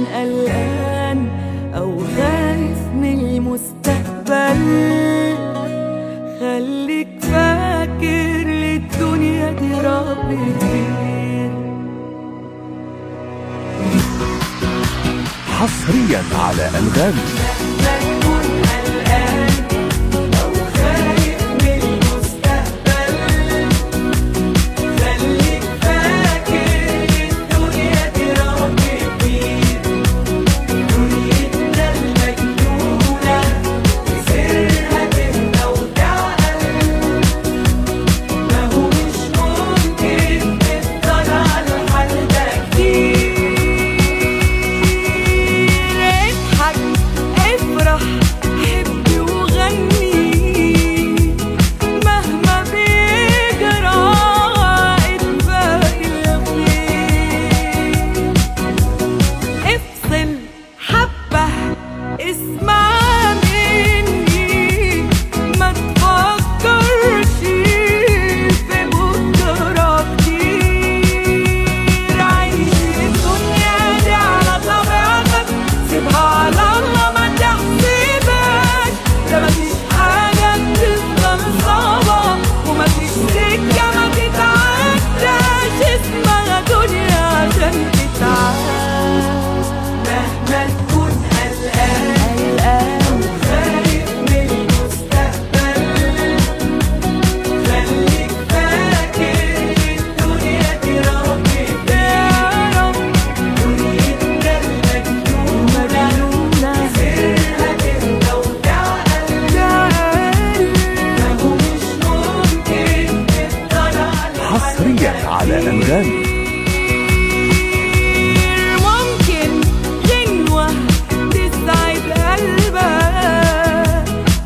تكون قلقان أو خايف من المستقبل خليك فاكر للدنيا دي رب كبير حصريا على أنغامي مهما تكون قلقان أو خايف من المستقبل خليك فاكر الدنيا دي رب كبير دنيتنا المجنونة بسرها تبقى وتعقل ما هو مش ممكن تفضل على الحال ده كتير اضحك افرح حب وغني مهما بيجرى اتفائل الخير افصل حبة اسمع مني ما تفكرش في بكرة كتير عيش الدنيا دي على طبيعتك سيبها على الله ما تحسبهاش ده مفيش حاجة بتفضل صعبة ومفيش سكة ما تتعداش اسمها دنيا عشان تتعاش مهما تكون قلقان قلقان خايف من المستقبل خليك فاكر الدنيا دي رب يا رب دنيتنا المجنونة سرها تبقى وتعقل ما هو مش ممكن تفضل على حصريا على أنغامي ممكن غنوة تسعد قلبك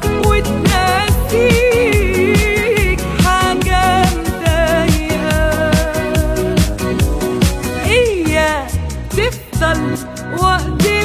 وتنسيك حاجة مضايقاك إياك تفضل وقت